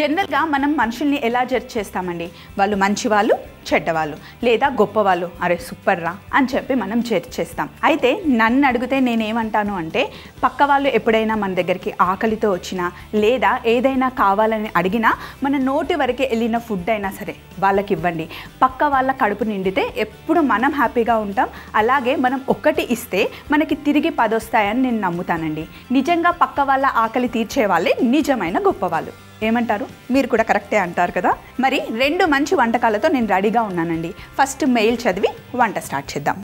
జనరల్గా మనం మనుషుల్ని ఎలా జడ్జ్ చేస్తామండి వాళ్ళు మంచివాళ్ళు చెడ్డవాళ్ళు లేదా గొప్పవాళ్ళు అరే సూపర్ రా అని చెప్పి మనం జడ్జ్ చేస్తాం అయితే నన్ను అడిగితే నేనేమంటాను అంటే పక్క వాళ్ళు ఎప్పుడైనా మన దగ్గరికి ఆకలితో వచ్చినా లేదా ఏదైనా కావాలని అడిగినా మన నోటి వరకే వెళ్ళిన ఫుడ్ అయినా సరే వాళ్ళకి ఇవ్వండి పక్క వాళ్ళ కడుపు నిండితే ఎప్పుడు మనం హ్యాపీగా ఉంటాం అలాగే మనం ఒక్కటి ఇస్తే మనకి తిరిగి పది వస్తాయని నేను నమ్ముతానండి నిజంగా పక్క వాళ్ళ ఆకలి తీర్చే వాళ్ళే నిజమైన గొప్పవాళ్ళు ఏమంటారు మీరు కూడా కరెక్టే అంటారు కదా మరి రెండు మంచి వంటకాలతో నేను రెడీగా ఉన్నానండి ఫస్ట్ మెయిల్ చదివి వంట స్టార్ట్ చేద్దాం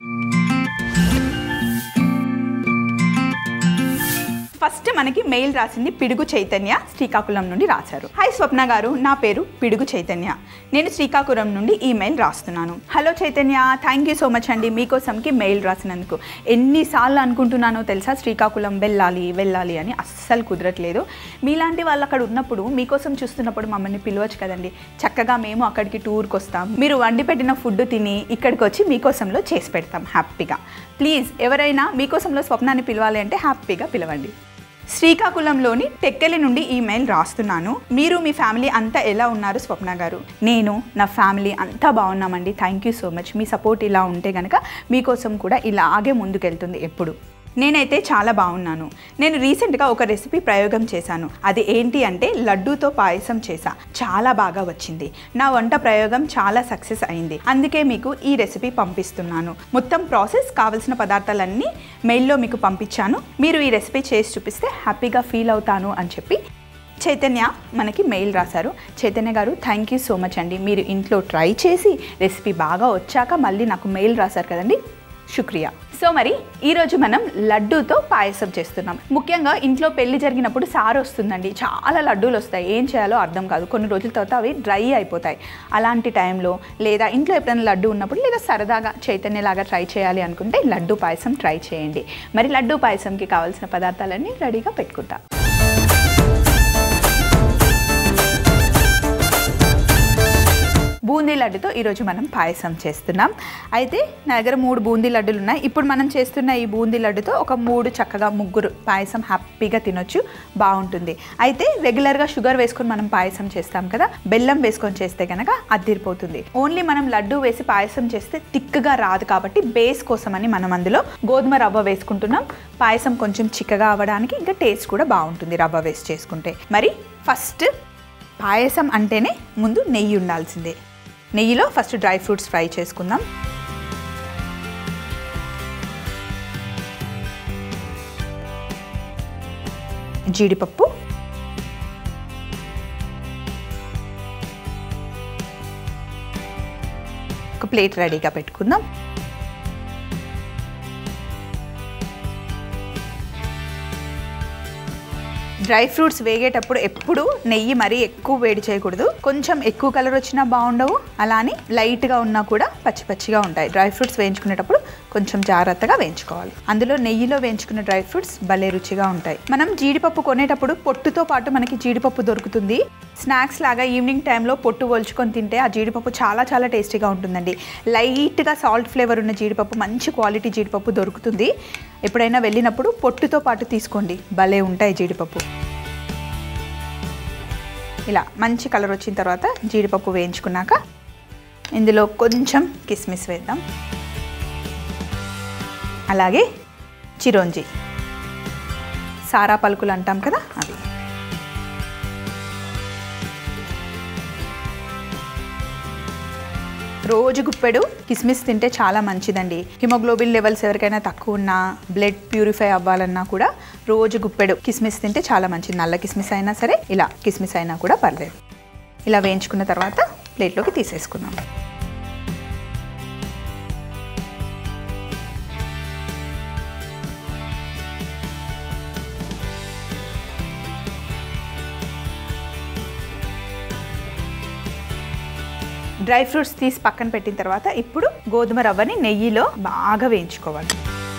ఫస్ట్ మనకి మెయిల్ రాసింది పిడుగు చైతన్య శ్రీకాకుళం నుండి రాశారు హాయ్ స్వప్న గారు నా పేరు పిడుగు చైతన్య నేను శ్రీకాకుళం నుండి ఈ మెయిల్ రాస్తున్నాను hello Chaitanya thank you so much అండి మీకోసంకి మెయిల్ రాసినందుకు ఎన్నిసార్లు అనుకుంటున్నానో తెలుసా శ్రీకాకుళం వెళ్ళాలి వెళ్ళాలి అని అస్సలు కుదరట్లేదు మీలాంటి వాళ్ళు అక్కడ ఉన్నప్పుడు మీకోసం చూస్తున్నప్పుడు మమ్మల్ని పిలవచ్చు కదండి చక్కగా మేము అక్కడికి టూర్కి వస్తాం మీరు వండి పెట్టిన ఫుడ్ తిని ఇక్కడికి వచ్చి మీకోసంలో చేసి పెడతాం హ్యాపీగా ప్లీజ్ ఎవరైనా మీకోసంలో స్వప్నాన్ని పిలవాలి అంటే హ్యాపీగా పిలవండి శ్రీకాకుళంలోని టెక్కెలి నుండి ఈ మెయిల్ రాస్తున్నాను మీరు మీ ఫ్యామిలీ అంతా ఎలా ఉన్నారు స్వప్న గారు నేను నా ఫ్యామిలీ అంతా బాగున్నామండి థ్యాంక్ యూ సో మచ్ మీ సపోర్ట్ ఇలా ఉంటే కనుక మీకోసం కూడా ఇలాగే ముందుకెళ్తుంది ఎప్పుడు నేనైతే చాలా బాగున్నాను నేను రీసెంట్గా ఒక రెసిపీ ప్రయోగం చేశాను అది ఏంటి అంటే లడ్డూతో పాయసం చేశా చాలా బాగా వచ్చింది నా వంట ప్రయోగం చాలా సక్సెస్ అయింది అందుకే మీకు ఈ రెసిపీ పంపిస్తున్నాను మొత్తం ప్రాసెస్ కావలసిన పదార్థాలన్నీ మెయిల్లో మీకు పంపించాను మీరు ఈ రెసిపీ చేసి చూపిస్తే హ్యాపీగా ఫీల్ అవుతాను అని చెప్పి చైతన్య మనకి మెయిల్ రాశారు చైతన్య గారు థ్యాంక్ యూ సో మచ్ అండి మీరు ఇంట్లో ట్రై చేసి రెసిపీ బాగా వచ్చాక మళ్ళీ నాకు మెయిల్ రాశారు కదండి శుక్రియా సో మరి ఈరోజు మనం లడ్డూతో పాయసం చేస్తున్నాం ముఖ్యంగా ఇంట్లో పెళ్లి జరిగినప్పుడు సారు వస్తుందండి చాలా లడ్డూలు వస్తాయి ఏం చేయాలో అర్థం కాదు కొన్ని రోజుల తర్వాత అవి డ్రై అయిపోతాయి అలాంటి టైంలో లేదా ఇంట్లో ఎప్పుడైనా లడ్డు ఉన్నప్పుడు లేదా సరదాగా చైతన్యలాగా ట్రై చేయాలి అనుకుంటే లడ్డు పాయసం ట్రై చేయండి మరి లడ్డు పాయసంకి కావాల్సిన పదార్థాలన్నీ రెడీగా పెట్టుకుంటా బూందీ లడ్డుతో ఈరోజు మనం పాయసం చేస్తున్నాం అయితే నా దగ్గర మూడు బూందీ లడ్డులు ఉన్నాయి ఇప్పుడు మనం చేస్తున్న ఈ బూందీ లడ్డుతో ఒక మూడు చక్కగా ముగ్గురు పాయసం హ్యాపీగా తినొచ్చు బాగుంటుంది అయితే రెగ్యులర్గా షుగర్ వేసుకొని మనం పాయసం చేస్తాం కదా బెల్లం వేసుకొని చేస్తే కనుక అద్దిరిపోతుంది ఓన్లీ మనం లడ్డు వేసి పాయసం చేస్తే తిక్కగా రాదు కాబట్టి బేస్ కోసమని మనం అందులో గోధుమ రవ్వ వేసుకుంటున్నాం పాయసం కొంచెం చిక్కగా అవ్వడానికి ఇంకా టేస్ట్ కూడా బాగుంటుంది రవ్వ వేసి చేసుకుంటే మరి ఫస్ట్ పాయసం అంటేనే ముందు నెయ్యి ఉండాల్సిందే నెయ్యిలో ఫస్ట్ డ్రై ఫ్రూట్స్ ఫ్రై చేసుకుందాం జీడిపప్పు ఒక ప్లేట్ రెడీగా పెట్టుకుందాం డ్రై ఫ్రూట్స్ వేగేటప్పుడు ఎప్పుడు నెయ్యి మరీ ఎక్కువ వేడి చేయకూడదు కొంచెం ఎక్కువ కలర్ వచ్చినా బాగుండవు అలానే లైట్గా ఉన్నా కూడా పచ్చి పచ్చిగా ఉంటాయి డ్రై ఫ్రూట్స్ వేయించుకునేటప్పుడు కొంచెం జాగ్రత్తగా వేయించుకోవాలి అందులో నెయ్యిలో వేయించుకున్న డ్రై ఫ్రూట్స్ భలే రుచిగా ఉంటాయి మనం జీడిపప్పు కొనేటప్పుడు పొట్టుతో పాటు మనకి జీడిపప్పు దొరుకుతుంది స్నాక్స్ లాగా ఈవినింగ్ టైంలో పొట్టు ఒలుచుకొని తింటే ఆ జీడిపప్పు చాలా చాలా టేస్టీగా ఉంటుందండి లైట్గా సాల్ట్ ఫ్లేవర్ ఉన్న జీడిపప్పు మంచి క్వాలిటీ జీడిపప్పు దొరుకుతుంది ఎప్పుడైనా వెళ్ళినప్పుడు పొట్టుతో పాటు తీసుకోండి భలే ఉంటాయి జీడిపప్పు ఇలా మంచి కలర్ వచ్చిన తర్వాత జీడిపప్పు వేయించుకున్నాక ఇందులో కొంచెం కిస్మిస్ వేద్దాం అలాగే చిరోంజి సారా పలుకులు అంటాం కదా అవి రోజు గుప్పెడు కిస్మిస్ తింటే చాలా మంచిదండి హిమోగ్లోబిన్ లెవెల్స్ ఎవరికైనా తక్కువ ఉన్నా బ్లడ్ ప్యూరిఫై అవ్వాలన్నా కూడా రోజు గుప్పెడు కిస్మిస్ తింటే చాలా మంచిది నల్ల కిస్మిస్ అయినా సరే ఇలా కిస్మిస్ అయినా కూడా పర్లేదు ఇలా వేయించుకున్న తర్వాత ప్లేట్లోకి తీసేసుకుందాం డ్రై ఫ్రూట్స్ తీసి పక్కన పెట్టిన తర్వాత ఇప్పుడు గోధుమ రవ్వని నెయ్యిలో బాగా వేయించుకోవాలి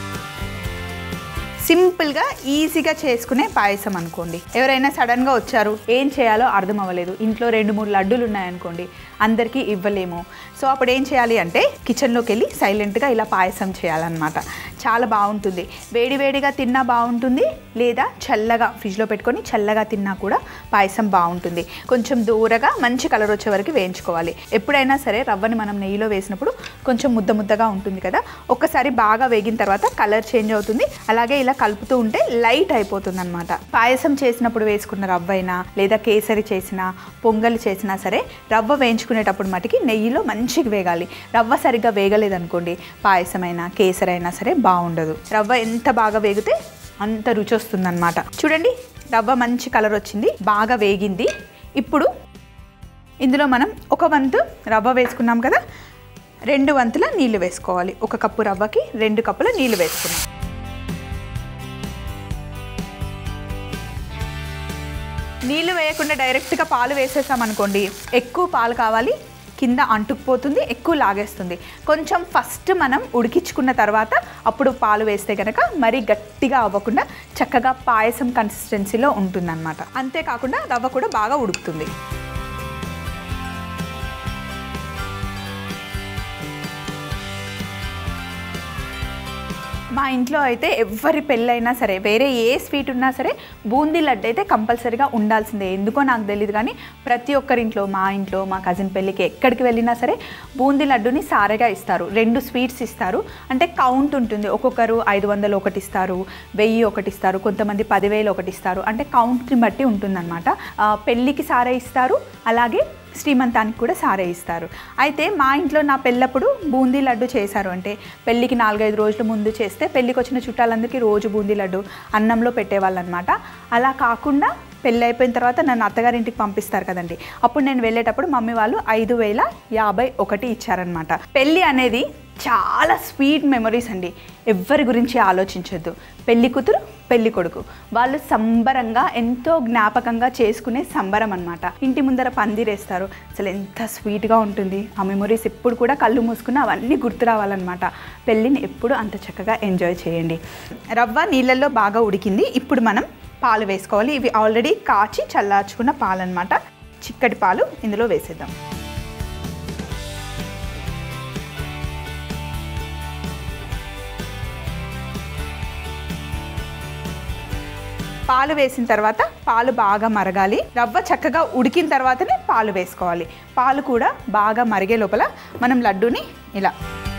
సింపుల్గా ఈజీగా చేసుకునే పాయసం అనుకోండి ఎవరైనా సడన్గా వచ్చారు ఏం చేయాలో అర్థం అవ్వలేదు ఇంట్లో రెండు మూడు లడ్డూలు ఉన్నాయనుకోండి అందరికీ ఇవ్వలేము సో అప్పుడు ఏం చేయాలి అంటే కిచెన్లోకి వెళ్ళి సైలెంట్గా ఇలా పాయసం చేయాలన్నమాట చాలా బాగుంటుంది వేడి వేడిగా తిన్నా బాగుంటుంది లేదా చల్లగా ఫ్రిడ్జ్లో పెట్టుకొని చల్లగా తిన్నా కూడా పాయసం బాగుంటుంది కొంచెం దూరగా మంచి కలర్ వచ్చే వరకు వేయించుకోవాలి ఎప్పుడైనా సరే రవ్వని మనం నెయ్యిలో వేసినప్పుడు కొంచెం ముద్ద ముద్దగా ఉంటుంది కదా ఒక్కసారి బాగా వేగిన తర్వాత కలర్ చేంజ్ అవుతుంది అలాగే ఇలా కలుపుతూ ఉంటే లైట్ అయిపోతుంది అనమాట పాయసం చేసినప్పుడు వేసుకున్న రవ్వ అయినా లేదా కేసరి చేసినా పొంగల్ చేసినా సరే రవ్వ వేయించుకునేటప్పుడు మటుకి నెయ్యిలో మంచిగా వేగాలి రవ్వ సరిగ్గా వేగలేదనుకోండి పాయసమైనా కేసరైనా సరే బాగుండదు రవ్వ ఎంత బాగా వేగితే అంత రుచి వస్తుందన్నమాట చూడండి రవ్వ మంచి కలర్ వచ్చింది బాగా వేగింది ఇప్పుడు ఇందులో మనం ఒక వంతు రవ్వ వేసుకున్నాం కదా రెండు వంతుల నీళ్లు వేసుకోవాలి ఒక కప్పు రవ్వకి రెండు కప్పుల నీళ్లు వేసుకున్నాం నీళ్లు వేయకుండా డైరెక్ట్గా పాలు వేసేసామనుకోండి ఎక్కువ పాలు కావాలి కింద అంటుకుపోతుంది ఎక్కువ లాగేస్తుంది కొంచెం ఫస్ట్ మనం ఉడికించుకున్న తర్వాత అప్పుడు పాలు వేస్తే కనుక మరీ గట్టిగా అవ్వకుండా చక్కగా పాయసం కన్సిస్టెన్సీలో ఉంటుందన్నమాట అంతేకాకుండా రవ్వ కూడా బాగా ఉడుకుతుంది మా ఇంట్లో అయితే ఎవరి పెళ్ళైనా సరే వేరే ఏ స్వీట్ ఉన్నా సరే బూందీ లడ్డు అయితే కంపల్సరీగా ఉండాల్సిందే ఎందుకో నాకు తెలియదు కానీ ప్రతి ఒక్కరింట్లో మా ఇంట్లో మా కజిన్ పెళ్ళికి ఎక్కడికి వెళ్ళినా సరే బూందీ లడ్డుని సారెగా ఇస్తారు రెండు స్వీట్స్ ఇస్తారు అంటే కౌంట్ ఉంటుంది ఒక్కొక్కరు ఐదు వందలు ఒకటి ఇస్తారు వెయ్యి ఒకటి ఇస్తారు కొంతమంది పదివేలు ఒకటి ఇస్తారు అంటే కౌంట్ని బట్టి ఉంటుందన్నమాట ఆ, పెళ్ళికి సారే ఇస్తారు అలాగే శ్రీమంతానికి కూడా సారే ఇస్తారు అయితే మా ఇంట్లో నా పెళ్ళప్పుడు బూందీ లడ్డు చేశారు అంటే పెళ్ళికి నాలుగైదు రోజుల ముందు చేస్తే పెళ్ళికి వచ్చిన చుట్టాలందరికీ రోజు బూందీ లడ్డు అన్నంలో పెట్టేవాళ్ళు అనమాట అలా కాకుండా పెళ్ళి అయిపోయిన తర్వాత నన్ను అత్తగారింటికి పంపిస్తారు కదండి అప్పుడు నేను వెళ్ళేటప్పుడు మమ్మీ వాళ్ళు ఐదు వేల యాభై ఒకటి ఇచ్చారనమాట పెళ్ళి అనేది చాలా స్వీట్ మెమరీస్ అండి ఎవ్వరి గురించి ఆలోచించొద్దు పెళ్లి కూతురు పెళ్లి కొడుకు వాళ్ళు సంబరంగా ఎంతో జ్ఞాపకంగా చేసుకునే సంబరం అనమాట ఇంటి ముందర పందిరేస్తారు అసలు ఎంత స్వీట్గా ఉంటుంది ఆ మెమరీస్ ఎప్పుడు కూడా కళ్ళు మూసుకుని అవన్నీ గుర్తు రావాలన్నమాట పెళ్ళిని ఎప్పుడు అంత చక్కగా ఎంజాయ్ చేయండి రవ్వ నీళ్ళల్లో బాగా ఉడికింది ఇప్పుడు మనం పాలు వేసుకోవాలి ఇవి ఆల్రెడీ కాచి చల్లార్చుకున్న పాలు అనమాట చిక్కటి పాలు ఇందులో వేసేద్దాం పాలు వేసిన తర్వాత పాలు బాగా మరగాలి రవ్వ చక్కగా ఉడికిన తర్వాతనే పాలు వేసుకోవాలి పాలు కూడా బాగా మరిగే లోపల మనం లడ్డూని ఇలా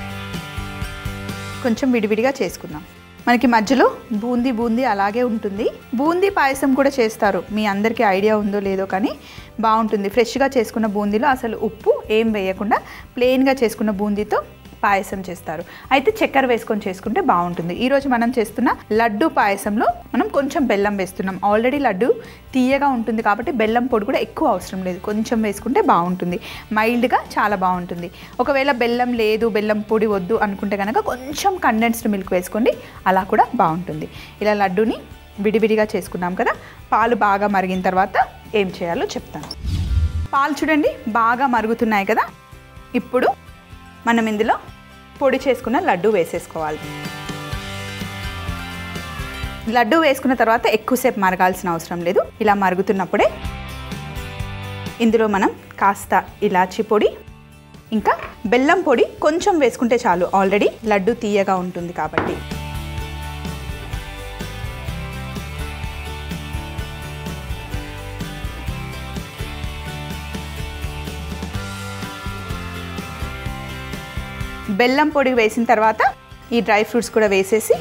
కొంచెం విడివిడిగా చేసుకుందాం మనకి మధ్యలో బూందీ బూందీ అలాగే ఉంటుంది బూందీ పాయసం కూడా చేస్తారు మీ అందరికీ ఐడియా ఉందో లేదో కానీ బాగుంటుంది ఫ్రెష్గా చేసుకున్న బూందీలో అసలు ఉప్పు ఏం వేయకుండా ప్లెయిన్గా చేసుకున్న బూందీతో పాయసం చేస్తారు అయితే చక్కెర వేసుకొని చేసుకుంటే బాగుంటుంది ఈరోజు మనం చేస్తున్న లడ్డు పాయసంలో మనం కొంచెం బెల్లం వేస్తున్నాం ఆల్రెడీ లడ్డు తీయగా ఉంటుంది కాబట్టి బెల్లం పొడి కూడా ఎక్కువ అవసరం లేదు కొంచెం వేసుకుంటే బాగుంటుంది మైల్డ్గా చాలా బాగుంటుంది ఒకవేళ బెల్లం లేదు బెల్లం పొడి వద్దు అనుకుంటే కనుక కొంచెం కండెన్స్డ్ మిల్క్ వేసుకోండి అలా కూడా బాగుంటుంది ఇలా లడ్డూని విడివిడిగా చేసుకున్నాం కదా పాలు బాగా మరిగిన తర్వాత ఏం చేయాలో చెప్తాను పాలు చూడండి బాగా మరుగుతున్నాయి కదా ఇప్పుడు మనం ఇందులో పొడి చేసుకున్న లడ్డు వేసేసుకోవాలి లడ్డు వేసుకున్న తర్వాత ఎక్కువసేపు మరగాల్సిన అవసరం లేదు ఇలా మరుగుతున్నప్పుడే ఇందులో మనం కాస్త ఇలాచి పొడి ఇంకా బెల్లం పొడి కొంచెం వేసుకుంటే చాలు ఆల్రెడీ లడ్డు తీయగా ఉంటుంది కాబట్టి బెల్లం పొడి వేసిన తర్వాత ఈ డ్రై ఫ్రూట్స్ కూడా వేసేసి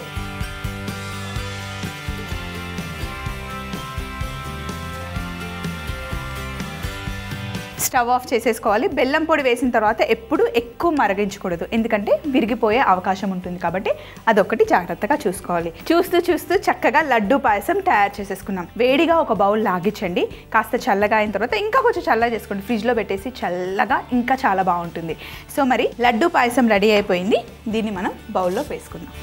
స్టవ్ ఆఫ్ చేసేసుకోవాలి బెల్లం పొడి వేసిన తర్వాత ఎప్పుడు ఎక్కువ మరగించకూడదు ఎందుకంటే విరిగిపోయే అవకాశం ఉంటుంది కాబట్టి అదొకటి జాగ్రత్తగా చూసుకోవాలి చూస్తూ చూస్తూ చక్కగా లడ్డు పాయసం తయారు చేసేసుకున్నాం వేడిగా ఒక బౌల్ లాగించండి కాస్త చల్లగా అయిన తర్వాత ఇంకా కొంచెం చల్లగా చేసుకోండి ఫ్రిడ్జ్లో పెట్టేసి చల్లగా ఇంకా చాలా బాగుంటుంది సో మరి లడ్డు పాయసం రెడీ అయిపోయింది దీన్ని మనం బౌల్లో వేసుకుందాం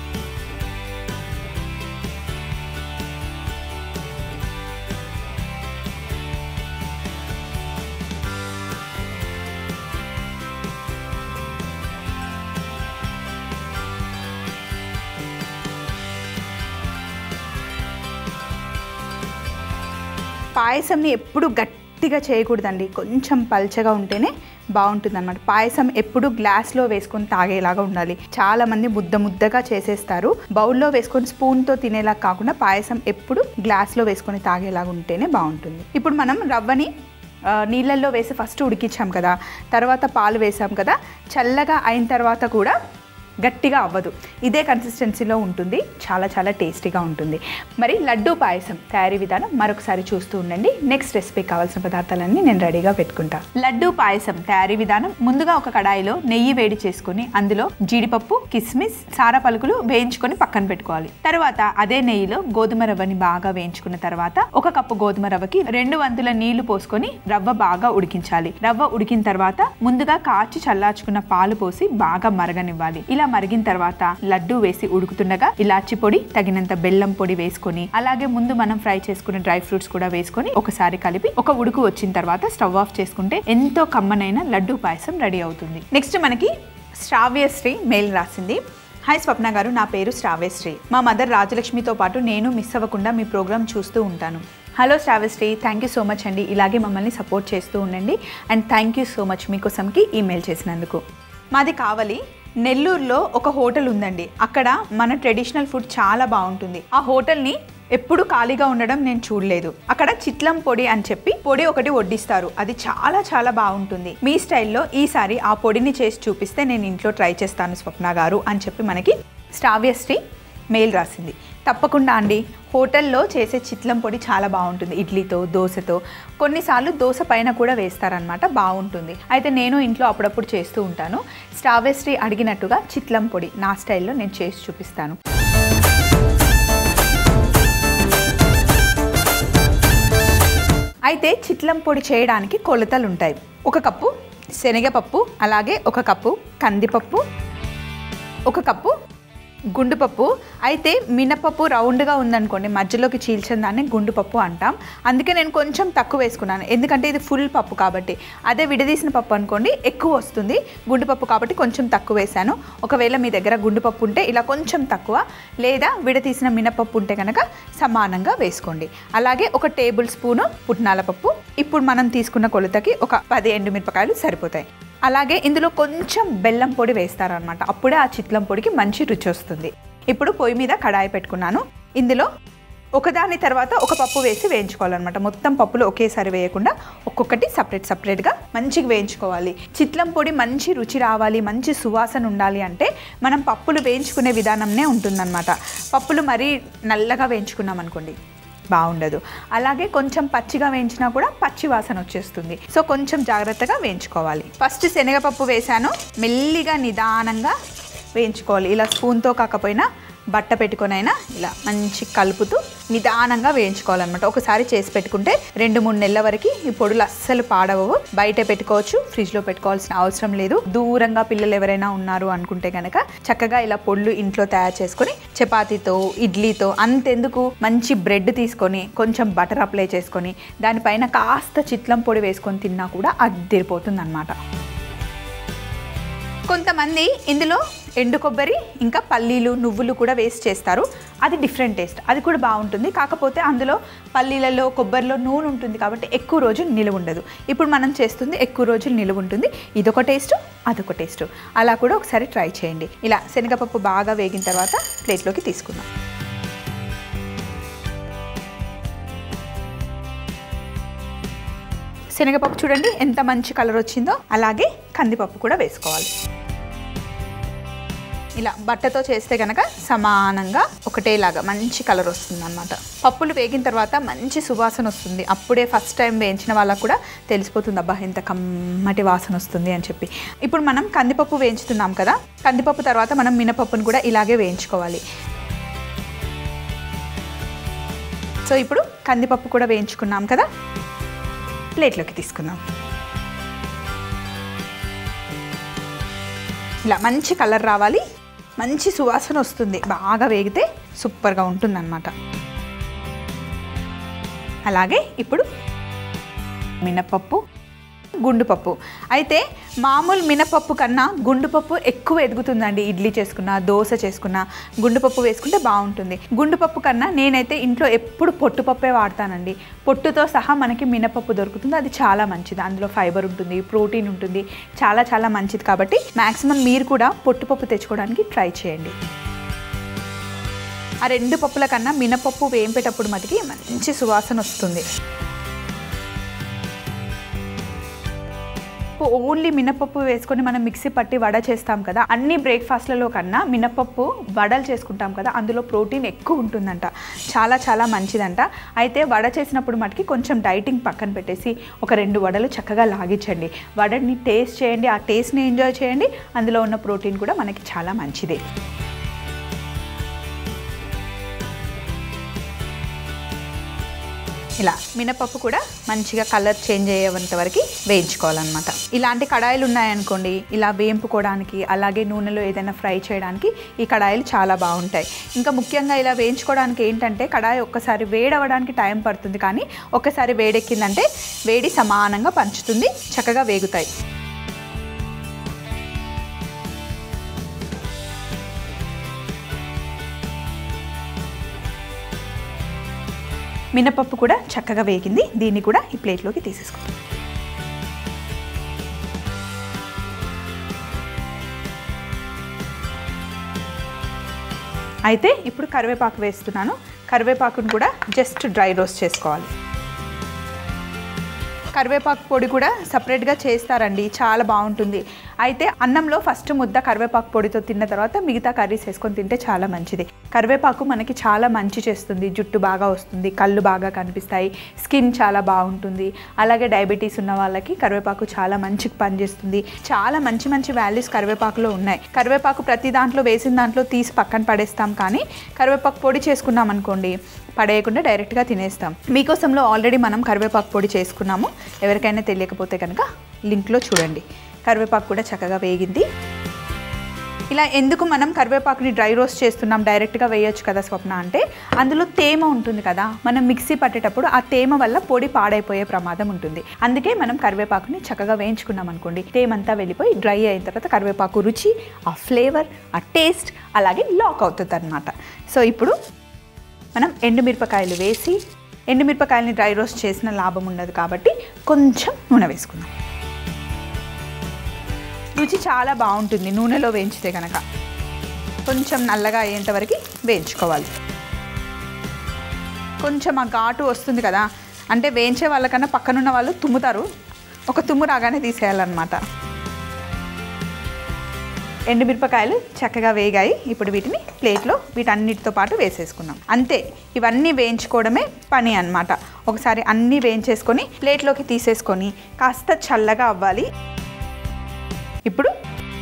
పాయసంని ఎప్పుడు గట్టి గట్టిగా చేయకూడదండి కొంచెం పల్చగా ఉంటేనే బాగుంటుంది అనమాట పాయసం ఎప్పుడు గ్లాస్లో వేసుకొని తాగేలాగా ఉండాలి చాలా మంది ముద్ద ముద్దగా చేసేస్తారు బౌల్లో వేసుకొని స్పూన్తో తినేలా కాకుండా పాయసం ఎప్పుడు గ్లాస్లో వేసుకొని తాగేలాగా ఉంటేనే బాగుంటుంది ఇప్పుడు మనం రవ్వని ఆ, నీళ్ళల్లో వేసి ఫస్ట్ ఉడికించాం కదా తర్వాత పాలు వేసాం కదా చల్లగా అయిన తర్వాత కూడా గట్టిగా అవ్వదు ఇదే కన్సిస్టెన్సీలో ఉంటుంది చాలా చాలా టేస్టీగా ఉంటుంది మరి లడ్డూ పాయసం తయారీ విధానం మరొకసారి చూస్తూ ఉండండి నెక్స్ట్ రెసిపీ కావాల్సిన పదార్థాలన్నీ నేను రెడీగా పెట్టుకుంటా లడ్డూ పాయసం తయారీ విధానం ముందుగా ఒక కడాయిలో నెయ్యి వేడి చేసుకొని అందులో జీడిపప్పు కిస్మిస్ సారా పలుకులు వేయించుకొని పక్కన పెట్టుకోవాలి తర్వాత అదే నెయ్యిలో గోధుమ రవ్వని బాగా వేయించుకున్న తర్వాత ఒక కప్పు గోధుమ రవ్వకి రెండు వంతుల నీళ్లు పోసుకొని రవ్వ బాగా ఉడికించాలి రవ్వ ఉడికిన తర్వాత ముందుగా కాచి చల్లార్చుకున్న పాలు పోసి బాగా మరగనివ్వాలి ఇలా మరిగిన తర్వాత లడ్డు వేసి ఉడుకుతుండగా ఇలాచి పొడి తగినంత బెల్లం పొడి వేసుకొని అలాగే ముందు మనం ఫ్రై చేసుకున్న డ్రై ఫ్రూట్స్ కూడా వేసుకొని ఒకసారి కలిపి ఒక ఉడుకు వచ్చిన తర్వాత స్టవ్ ఆఫ్ చేసుకుంటే ఎంతో కమ్మనైన లడ్డు పాయసం రెడీ అవుతుంది నెక్స్ట్ మనకి శ్రావ్యశ్రీ మెయిల్ రాసింది హాయ్ స్వప్న గారు నా పేరు శ్రావ్యశ్రీ మా మదర్ రాజలక్ష్మితో పాటు నేను మిస్ అవ్వకుండా మీ ప్రోగ్రామ్ చూస్తూ ఉంటాను hello Sravyasri thank you so much అండి ఇలాగే మమ్మల్ని సపోర్ట్ చేస్తూ ఉండండి and thank you so much మీకోసంకి ఈమెయిల్ చేసినందుకు మాది కావలి నెల్లూరులో ఒక హోటల్ ఉందండి అక్కడ మన ట్రెడిషనల్ ఫుడ్ చాలా బాగుంటుంది ఆ హోటల్ని ఎప్పుడు ఖాళీగా ఉండడం నేను చూడలేదు అక్కడ చిట్లం పొడి అని చెప్పి పొడి ఒకటి వడ్డిస్తారు అది చాలా చాలా బాగుంటుంది మీ స్టైల్లో ఈసారి ఆ పొడిని చేసి చూపిస్తే నేను ఇంట్లో ట్రై చేస్తాను స్వప్న గారు అని చెప్పి మనకి శ్రావ్యశ్రీ మెయిల్ రాసింది తప్పకుండా అండి హోటల్లో చేసే చిట్లం పొడి చాలా బాగుంటుంది ఇడ్లీతో దోశతో కొన్నిసార్లు దోశ పైన కూడా వేస్తారనమాట బాగుంటుంది అయితే నేను ఇంట్లో అప్పుడప్పుడు చేస్తూ ఉంటాను స్ట్రావెస్ట్రీ అడిగినట్టుగా చిట్లం పొడి నా స్టైల్లో నేను చేసి చూపిస్తాను అయితే చిట్లం పొడి చేయడానికి కొలతలు ఉంటాయి ఒక కప్పు శనగపప్పు అలాగే ఒక కప్పు కందిపప్పు ఒక కప్పు గుండుపప్పు అయితే మినపప్పు రౌండ్గా ఉందనుకోండి మధ్యలోకి చీల్చిన దాన్ని గుండుపప్పు అంటాం అందుకే నేను కొంచెం తక్కువ వేసుకున్నాను ఎందుకంటే ఇది ఫుల్ పప్పు కాబట్టి అదే విడదీసిన పప్పు అనుకోండి ఎక్కువ వస్తుంది గుండుపప్పు కాబట్టి కొంచెం తక్కువ వేసాను ఒకవేళ మీ దగ్గర గుండుపప్పు ఉంటే ఇలా కొంచెం తక్కువ లేదా విడతీసిన మినపప్పు ఉంటే కనుక సమానంగా వేసుకోండి అలాగే ఒక టేబుల్ స్పూను పుట్నాల పప్పు ఇప్పుడు మనం తీసుకున్న కొలతకి ఒక పది ఎండుమిరపకాయలు సరిపోతాయి అలాగే ఇందులో కొంచెం బెల్లం పొడి వేస్తారనమాట అప్పుడే ఆ చిట్లం పొడికి మంచి రుచి వస్తుంది ఇప్పుడు పొయ్యి మీద కడాయి పెట్టుకున్నాను ఇందులో ఒకదాని తర్వాత ఒక పప్పు వేసి వేయించుకోవాలన్నమాట మొత్తం పప్పులు ఒకేసారి వేయకుండా ఒక్కొక్కటి సపరేట్ సపరేట్గా మంచిగా వేయించుకోవాలి చిట్లం పొడి మంచి రుచి రావాలి మంచి సువాసన ఉండాలి అంటే మనం పప్పులు వేయించుకునే విధానంనే ఉంటుందన్నమాట పప్పులు మరీ నల్లగా వేయించుకున్నాం అనుకోండి బాగుండదు అలాగే కొంచెం పచ్చిగా వేయించినా కూడా పచ్చి వాసన వచ్చేస్తుంది సో కొంచెం జాగ్రత్తగా వేయించుకోవాలి ఫస్ట్ శనగపప్పు వేసాను మెల్లిగా నిదానంగా వేయించుకోవాలి ఇలా స్పూన్తో కాకపోయినా బట్ట పెట్టుకొనైనా ఇలా మంచి కలుపుతూ నిదానంగా వేయించుకోవాలన్నమాట ఒకసారి చేసి పెట్టుకుంటే రెండు మూడు నెలల వరకు ఈ పొడులు అస్సలు పాడవవు బయట పెట్టుకోవచ్చు ఫ్రిడ్జ్లో పెట్టుకోవాల్సిన అవసరం లేదు దూరంగా పిల్లలు ఎవరైనా ఉన్నారు అనుకుంటే కనుక చక్కగా ఇలా పొడులు ఇంట్లో తయారు చేసుకొని చపాతీతో ఇడ్లీతో అంతెందుకు మంచి బ్రెడ్ తీసుకొని కొంచెం బటర్ అప్లై చేసుకొని దానిపైన కాస్త చిట్లం పొడి వేసుకొని తిన్నా కూడా అద్దరిపోతుంది అనమాట కొంతమంది ఇందులో ఎండు కొబ్బరి ఇంకా పల్లీలు నువ్వులు కూడా వేస్ట్ చేస్తారు అది డిఫరెంట్ టేస్ట్ అది కూడా బాగుంటుంది కాకపోతే అందులో పల్లీలలో కొబ్బరిలో నూనె ఉంటుంది కాబట్టి ఎక్కువ రోజులు నిలువ ఉండదు ఇప్పుడు మనం చేస్తుంది ఎక్కువ రోజులు నిలువ ఉంటుంది ఇదొక టేస్ట్ అదొక టేస్ట్ అలా కూడా ఒకసారి ట్రై చేయండి ఇలా శనగపప్పు బాగా వేగిన తర్వాత ప్లేట్లోకి తీసుకుందాం శనగపప్పు చూడండి ఎంత మంచి కలర్ వచ్చిందో అలాగే కందిపప్పు కూడా వేసుకోవాలి ఇలా బట్టతో చేస్తే కనుక సమానంగా ఒకటేలాగా మంచి కలర్ వస్తుంది అనమాట పప్పులు వేగిన తర్వాత మంచి సువాసన వస్తుంది అప్పుడే ఫస్ట్ టైం వేయించిన వాళ్ళకు కూడా తెలిసిపోతుంది అబ్బా ఎంత కమ్మటి వాసన వస్తుంది అని చెప్పి ఇప్పుడు మనం కందిపప్పు వేయించుతున్నాం కదా కందిపప్పు తర్వాత మనం మినపప్పును కూడా ఇలాగే వేయించుకోవాలి సో ఇప్పుడు కందిపప్పు కూడా వేయించుకున్నాం కదా ప్లేట్లోకి తీసుకుందాం ఇలా మంచి కలర్ రావాలి మంచి సువాసన వస్తుంది బాగా వేగితే సూపర్గా ఉంటుందన్నమాట అలాగే ఇప్పుడు మినపప్పు గుండు పప్పు అయితే మామూలు మినపప్పు కన్నా గుండు పప్పు ఎక్కువ ఎదుగుతుందండి ఇడ్లీ చేసుకున్నా దోశ చేసుకున్నా గుండు పప్పు వేసుకుంటే బాగుంటుంది గుండు పప్పు కన్నా నేనైతే ఇంట్లో ఎప్పుడు పొట్టు పప్పే వాడతానండి పొట్టుతో సహా మనకి మినపప్పు దొరుకుతుంది అది చాలా మంచిది అందులో ఫైబర్ ఉంటుంది ప్రోటీన్ ఉంటుంది చాలా చాలా మంచిది కాబట్టి మ్యాక్సిమం మీరు కూడా పొట్టుపప్పు తెచ్చుకోవడానికి ట్రై చేయండి ఆ రెండు పప్పుల కన్నా మినపప్పు వేంపేటప్పుడు మటుకి మంచి సువాసన వస్తుంది ఓన్లీ మినపప్పు వేసుకొని మనం మిక్సీ పట్టి వడ చేస్తాం కదా అన్ని బ్రేక్ఫాస్ట్లలో కన్నా మినపప్పు వడలు చేసుకుంటాం కదా అందులో ప్రోటీన్ ఎక్కువ ఉంటుందంట చాలా చాలా మంచిదంట అయితే వడ చేసినప్పుడు మటుకి కొంచెం డైటింగ్ పక్కన పెట్టేసి ఒక రెండు వడలు చక్కగా లాగించండి వడని టేస్ట్ చేయండి ఆ టేస్ట్ని ఎంజాయ్ చేయండి అందులో ఉన్న ప్రోటీన్ కూడా మనకి చాలా మంచిదే ఇలా మినపప్పు కూడా మంచిగా కలర్ చేంజ్ అయ్యేంత వరకు వేయించుకోవాలన్నమాట ఇలాంటి కడాయిలు ఉన్నాయనుకోండి ఇలా వేయింపుకోవడానికి అలాగే నూనెలో ఏదైనా ఫ్రై చేయడానికి ఈ కడాయిలు చాలా బాగుంటాయి ఇంకా ముఖ్యంగా ఇలా వేయించుకోవడానికి ఏంటంటే కడాయి ఒక్కసారి వేడవడానికి టైం పడుతుంది కానీ ఒక్కసారి వేడెక్కిందంటే వేడి సమానంగా పంచుతుంది చక్కగా వేగుతాయి మినపప్పు కూడా చక్కగా వేగింది దీన్ని కూడా ఈ ప్లేట్లోకి తీసేసుకుందాం అయితే ఇప్పుడు కరివేపాకు వేస్తున్నాను కరివేపాకును కూడా జస్ట్ డ్రై రోస్ట్ చేసుకోవాలి కరివేపాకు పొడి కూడా సపరేట్గా చేస్తారండి చాలా బాగుంటుంది అయితే అన్నంలో ఫస్ట్ ముద్ద కరివేపాకు పొడితో తిన్న తర్వాత మిగతా కర్రీస్ వేసుకొని తింటే చాలా మంచిది కరివేపాకు మనకి చాలా మంచి చేస్తుంది జుట్టు బాగా వస్తుంది కళ్ళు బాగా కనిపిస్తాయి స్కిన్ చాలా బాగుంటుంది అలాగే డయాబెటీస్ ఉన్న వాళ్ళకి కరివేపాకు చాలా మంచిగా పనిచేస్తుంది చాలా మంచి మంచి వాల్యూస్ కరివేపాకులో ఉన్నాయి కరివేపాకు ప్రతి దాంట్లో వేసిన దాంట్లో తీసి పక్కన పడేస్తాం కానీ కరివేపాకు పొడి చేసుకున్నాం అనుకోండి పడేయకుండా డైరెక్ట్గా తినేస్తాం మీకోసంలో ఆల్రెడీ మనం కరివేపాకు పొడి చేసుకున్నాము ఎవరికైనా తెలియకపోతే కనుక లింక్లో చూడండి కరివేపాకు కూడా చక్కగా వేగింది ఇలా ఎందుకు మనం కరివేపాకుని డ్రై రోస్ట్ చేస్తున్నాం డైరెక్ట్గా వేయొచ్చు కదా స్వప్న అంటే అందులో తేమ ఉంటుంది కదా మనం మిక్సీ పట్టేటప్పుడు ఆ తేమ వల్ల పొడి పాడైపోయే ప్రమాదం ఉంటుంది అందుకే మనం కరివేపాకుని చక్కగా వేయించుకున్నాం అనుకోండి తేమంతా వెళ్ళిపోయి డ్రై అయిన తర్వాత కరివేపాకు రుచి ఆ ఫ్లేవర్ ఆ టేస్ట్ అలాగే లాక్ అవుతుంది అనమాట సో ఇప్పుడు మనం ఎండుమిరపకాయలు వేసి ఎండుమిరపకాయలని డ్రై రోస్ట్ చేసిన లాభం ఉండదు కాబట్టి కొంచెం నూనె వేసుకుందాం రుచి చాలా బాగుంటుంది నూనెలో వేయించితే కనుక కొంచెం నల్లగా అయ్యేంత వరకు వేయించుకోవాలి కొంచెం ఆ ఘాటు వస్తుంది కదా అంటే వేయించే వాళ్ళకన్నా పక్కనున్న వాళ్ళు తుమ్ముతారు ఒక తుమ్ము రాగానే తీసేయాలన్నమాట ఎండుమిరపకాయలు చక్కగా వేగాయి ఇప్పుడు వీటిని ప్లేట్లో వీటన్నిటితో పాటు వేసేసుకున్నాం అంతే ఇవన్నీ వేయించుకోవడమే పని అన్నమాట ఒకసారి అన్నీ వేయించేసుకొని ప్లేట్లోకి తీసేసుకొని కాస్త చల్లగా అవ్వాలి ఇప్పుడు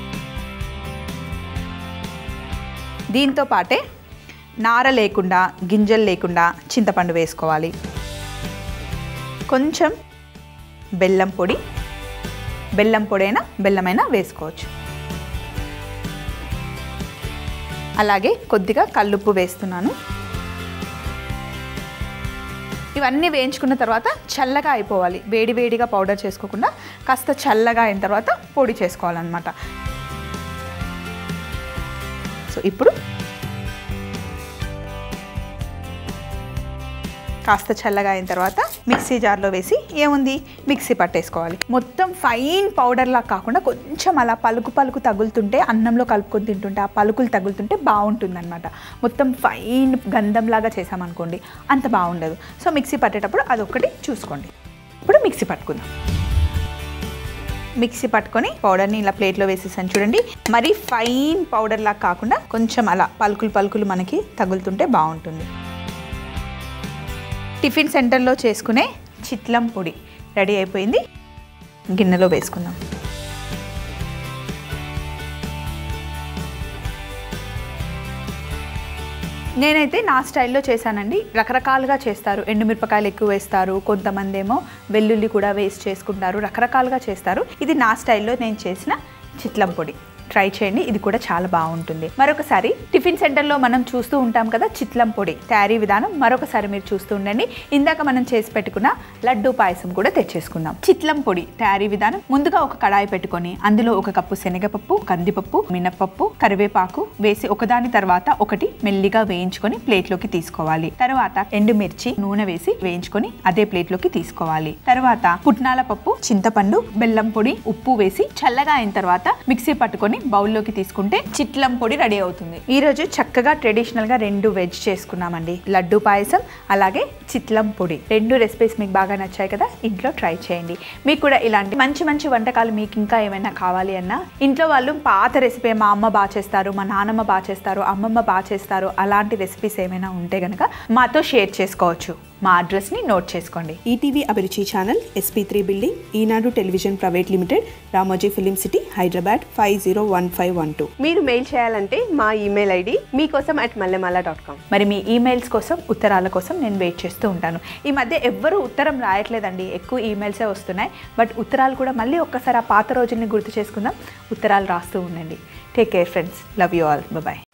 దీంతో పాటే నార లేకుండా గింజలు లేకుండా చింతపండు వేసుకోవాలి కొంచెం బెల్లం పొడి బెల్లం పొడైనా బెల్లమైనా వేసుకోవచ్చు అలాగే కొద్దిగా కల్లుప్పు వేస్తున్నాను ఇవన్నీ వేయించుకున్న తర్వాత చల్లగా అయిపోవాలి వేడి వేడిగా పౌడర్ చేసుకోకుండా కాస్త చల్లగా అయిన తర్వాత పొడి చేసుకోవాలన్నమాట సో ఇప్పుడు కాస్త చల్లగా అయిన తర్వాత మిక్సీ జార్లో వేసి ఏముంది మిక్సీ పట్టేసుకోవాలి మొత్తం ఫైన్ పౌడర్లా కాకుండా కొంచెం అలా పలుకు పలుకు తగులుతుంటే అన్నంలో కలుపుకొని తింటుంటే ఆ పలుకులు తగులుతుంటే బాగుంటుంది అనమాట మొత్తం ఫైన్ గంధంలాగా చేసామనుకోండి అంత బాగుండదు సో మిక్సీ పట్టేటప్పుడు అదొకటి చూసుకోండి ఇప్పుడు మిక్సీ పట్టుకుందాం మిక్సీ పట్టుకొని పౌడర్ని ఇలా ప్లేట్లో వేసేసాను చూడండి మరీ ఫైన్ పౌడర్ లాగా కాకుండా కొంచెం అలా పలుకులు పలుకులు మనకి తగులుతుంటే బాగుంటుంది టిఫిన్ సెంటర్లో చేసుకునే చిట్లం పొడి రెడీ అయిపోయింది గిన్నెలో వేసుకుందాం నేనైతే నా స్టైల్లో చేశానండి రకరకాలుగా చేస్తారు ఎండుమిరపకాయలు ఎక్కువ వేస్తారు కొంతమంది ఏమో వెల్లుల్లి కూడా వేస్ట్ చేసుకుంటారు రకరకాలుగా చేస్తారు ఇది నా స్టైల్లో నేను చేసిన చిట్లం పొడి ట్రై చేయండి ఇది కూడా చాలా బాగుంటుంది మరొకసారి టిఫిన్ సెంటర్లో మనం చూస్తూ ఉంటాం కదా చిత్లం పొడి తయారీ విధానం మరొకసారి మీరు చూస్తూ ఉండండి ఇందాక మనం చేసి పెట్టుకున్న లడ్డు పాయసం కూడా తెచ్చేసుకుందాం చిత్లం పొడి తయారీ విధానం ముందుగా ఒక కడాయి పెట్టుకొని అందులో ఒక కప్పు శనగపప్పు కందిపప్పు మినప్పప్పు కరివేపాకు వేసి ఒకదాని తర్వాత ఒకటి మెల్లిగా వేయించుకొని ప్లేట్లోకి తీసుకోవాలి తర్వాత ఎండుమిర్చి నూనె వేసి వేయించుకొని అదే ప్లేట్లోకి తీసుకోవాలి తర్వాత పుట్నాల పప్పు చింతపండు బెల్లం పొడి ఉప్పు వేసి చల్లగా అయిన తర్వాత మిక్సీ పట్టుకొని బౌల్లోకి తీసుకుంటే చిట్లం పొడి రెడీ అవుతుంది ఈ రోజు చక్కగా ట్రెడిషనల్ గా రెండు వెజ్ చేసుకున్నామండి లడ్డు పాయసం అలాగే చిట్లం పొడి రెండు రెసిపీస్ మీకు బాగా నచ్చాయి కదా ఇంట్లో ట్రై చేయండి మీకు కూడా ఇలాంటి మంచి మంచి వంటకాలు మీకు ఇంకా ఏమైనా కావాలి అన్నా ఇంట్లో వాళ్ళు పాత రెసిపీ మా అమ్మ బాగా చేస్తారు మా నాన్నమ్మ బాగా చేస్తారు అమ్మమ్మ బాగా చేస్తారు అలాంటి రెసిపీస్ ఏమైనా ఉంటే కనుక మాతో షేర్ చేసుకోవచ్చు మా అడ్రస్ని నోట్ చేసుకోండి ETV Abhiruchi channel SP three building Eenadu television private limited Ramoji film city Hyderabad five zero one five one two మీరు మెయిల్ చేయాలంటే మా email ID Meekosam at Mallemala dot com మరి మీ ఈమెయిల్స్ కోసం ఉత్తరాల కోసం నేను వెయిట్ చేస్తూ ఉంటాను ఈ మధ్య ఎవ్వరూ ఉత్తరం రాయట్లేదండి ఎక్కువ ఈమెయిల్సే వస్తున్నాయి బట్ ఉత్తరాలు కూడా మళ్ళీ ఒక్కసారి ఆ పాత రోజుల్ని గుర్తు చేసుకుందాం ఉత్తరాలు రాస్తూ ఉండండి take care friends love you all bye